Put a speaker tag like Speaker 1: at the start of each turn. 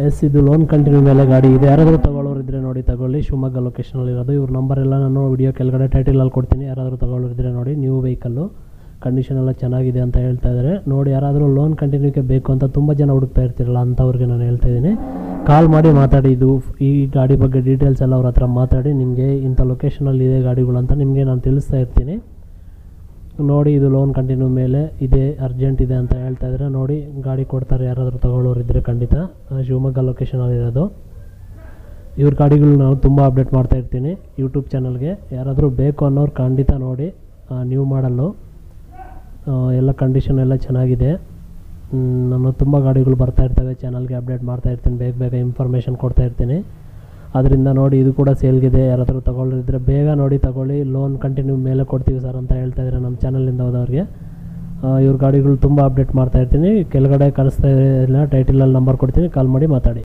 Speaker 1: S ಇದು loan continue ಮೇಲೆ ಗಾಡಿ ಇದೆ ಯಾರಾದರೂ ತಗೊಳ್ಳೋರು ಇದ್ರೆ ನೋಡಿ ತಗೊಳ್ಳಿ ಶಿವಮೊಗ್ಗ ಲೊಕೇಶನಲ್ಲಿ ಇರೋದು ಇವ್ರ ನಂಬರ್ ಎಲ್ಲ ನಾನು ವಿಡಿಯೋ ಕೆಳಗಡೆ ಟೈಟಲಲ್ಲಿ ಕೊಡ್ತೀನಿ ಯಾರಾದರೂ ತಗೊಳ್ಳೋರು ಇದ್ರೆ ನೋಡಿ ನ್ಯೂ ವೆಹಿಕಲ್ಲು ಕಂಡೀಷನ್ ಎಲ್ಲ ಚೆನ್ನಾಗಿದೆ ಅಂತ ಹೇಳ್ತಾ ಇದ್ದಾರೆ ನೋಡಿ ಯಾರಾದರೂ ಲೋನ್ ಕಂಟಿನ್ಯೂಗೆ ಬೇಕು ಅಂತ ತುಂಬ ಜನ ಹುಡುಕ್ತಾ ಇರ್ತಿರಲ್ಲ ಅಂಥವ್ರಿಗೆ ನಾನು ಹೇಳ್ತಾ ಇದ್ದೀನಿ ಕಾಲ್ ಮಾಡಿ ಮಾತಾಡಿ ಇದು ಈ ಗಾಡಿ ಬಗ್ಗೆ ಡೀಟೇಲ್ಸ್ ಎಲ್ಲ ಅವ್ರ ಹತ್ರ ಮಾತಾಡಿ ನಿಮಗೆ ಇಂಥ ಲೊಕೇಶನಲ್ಲಿ ಇದೆ ಗಾಡಿಗಳು ಅಂತ ನಿಮಗೆ ನಾನು ತಿಳಿಸ್ತಾ ಇರ್ತೀನಿ ನೋಡಿ ಇದು ಲೋನ್ ಕಂಟಿನ್ಯೂ ಮೇಲೆ ಇದೆ ಅರ್ಜೆಂಟ್ ಇದೆ ಅಂತ ಹೇಳ್ತಾ ಇದ್ದಾರೆ ನೋಡಿ ಗಾಡಿ ಕೊಡ್ತಾರೆ ಯಾರಾದರೂ ತಗೊಳ್ಳೋರು ಇದ್ದರೆ ಖಂಡಿತ ಆ, ಶಿವಮೊಗ್ಗ ಲೊಕೇಶನಲ್ಲಿ ಇರೋದು ಇವ್ರ ಗಾಡಿಗಳು ನಾನು ತುಂಬ ಅಪ್ಡೇಟ್ ಮಾಡ್ತಾ ಇರ್ತೀನಿ ಯೂಟ್ಯೂಬ್ ಚಾನಲ್ಗೆ ಯಾರಾದರೂ ಬೇಕು ಅನ್ನೋರು ಖಂಡಿತ ನೋಡಿ ನ್ಯೂ ಮಾಡಲ್ಲು ಎಲ್ಲ ಕಂಡೀಷನ್ ಎಲ್ಲ ಚೆನ್ನಾಗಿದೆ ಮ್, ನಾನು ತುಂಬ ಗಾಡಿಗಳು ಬರ್ತಾ ಇರ್ತವೆ ಚಾನಲ್ಗೆ ಅಪ್ಡೇಟ್ ಮಾಡ್ತಾ ಇರ್ತೀನಿ ಬೇಗ ಬೇಗ ಇನ್ಫಾರ್ಮೇಷನ್ ಕೊಡ್ತಾ ಇರ್ತೀನಿ ಅದರಿಂದ ನೋಡಿ ಇದು ಕೂಡ ಸೇಲ್ಗಿದೆ ಯಾರಾದರೂ ತಗೊಳ್ಳಿದ್ರೆ ಬೇಗ ನೋಡಿ ತಗೊಳ್ಳಿ ಲೋನ್ ಕಂಟಿನ್ಯೂ ಮೇಲೆ ಕೊಡ್ತೀವಿ ಸರ್ ಅಂತ ಹೇಳ್ತಾ ಇದ್ದಾರೆ ನಮ್ಮ ಚಾನಲಿಂದ ಹೋದವ್ರಿಗೆ ಆ, ಇವ್ರ ಗಾಡಿಗಳು ತುಂಬ ಅಪ್ಡೇಟ್ ಮಾಡ್ತಾ ಇರ್ತೀನಿ ಕೆಳಗಡೆ ಕಳಿಸ್ತಾ ಇಲ್ಲ ಟೈಟಲಲ್ಲಿ ನಂಬರ್ ಕೊಡ್ತೀನಿ ಕಾಲ್ ಮಾಡಿ ಮಾತಾಡಿ